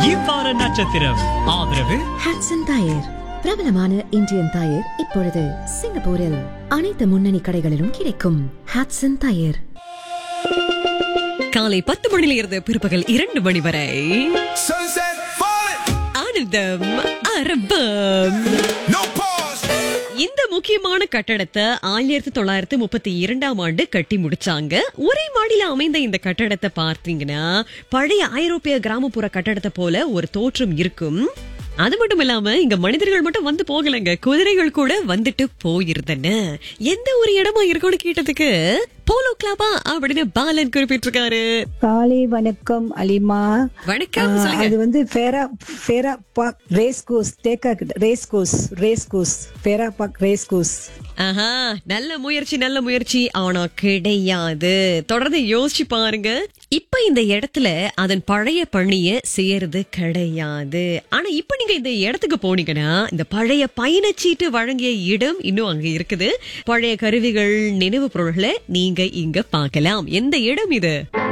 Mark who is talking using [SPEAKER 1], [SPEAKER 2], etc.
[SPEAKER 1] இவ்வார நட்சத்திரம் ஆதரவு
[SPEAKER 2] ஹாட்சன் டயர் பிரபலமான இந்தியன் டயர் இப்பொழுது சிங்கப்பூரில் அனைத்து முன்னணி கடைகளிலும் கிடைக்கும் ஹாட்சன் டயர்
[SPEAKER 3] காலை பத்து மணியில இருந்து பிற்பகல் இரண்டு மணி வரை
[SPEAKER 4] Sunset falling,
[SPEAKER 3] ஆனந்தம் அரபம்
[SPEAKER 4] no pause.
[SPEAKER 3] இந்த முக்கியமான கட்டடத்தை ஆயிரத்தி தொள்ளாயிரத்தி முப்பத்தி இரண்டாம் ஆண்டு கட்டி முடிச்சாங்க ஒரே மாடியில அமைந்த இந்த கட்டடத்தை பார்த்தீங்கன்னா பழைய ஐரோப்பிய கிராமப்புற கட்டடத்தை போல ஒரு தோற்றம் இருக்கும் அது மட்டும் இல்லாம இங்க மனிதர்கள் மட்டும் வந்து போகலங்க குதிரைகள் கூட வந்துட்டு போயிருந்தன எந்த ஒரு இடமா இருக்கும்னு கேட்டதுக்கு போலோ கிளபா அப்படின்னு பாலன் குறிப்பிட்டிருக்காரு
[SPEAKER 5] காலை வணக்கம் அலிமா
[SPEAKER 3] வணக்கம்
[SPEAKER 5] ஆ,
[SPEAKER 3] சொல்லுங்க
[SPEAKER 5] அது வந்து ஃபேரா ஃபேரா பாக் ரேஸ் கோஸ் தேக்கா ரேஸ் கோஸ் ரேஸ் கோஸ் ஃபேரா பாக் ரேஸ் கோஸ்
[SPEAKER 3] ஆஹா நல்ல முயற்சி நல்ல முயற்சி ஆனா கிடையாது தொடர்ந்து யோசிச்சு பாருங்க இப்ப இந்த இடத்துல அதன் பழைய பணிய செய்யறது கிடையாது ஆனா இப்ப நீங்க இந்த இடத்துக்கு போனீங்கன்னா இந்த பழைய பயணச்சீட்டு வழங்கிய இடம் இன்னும் அங்க இருக்குது பழைய கருவிகள் நினைவு பொருள்களை நீங்க இங்க பார்க்கலாம் எந்த இடம் இது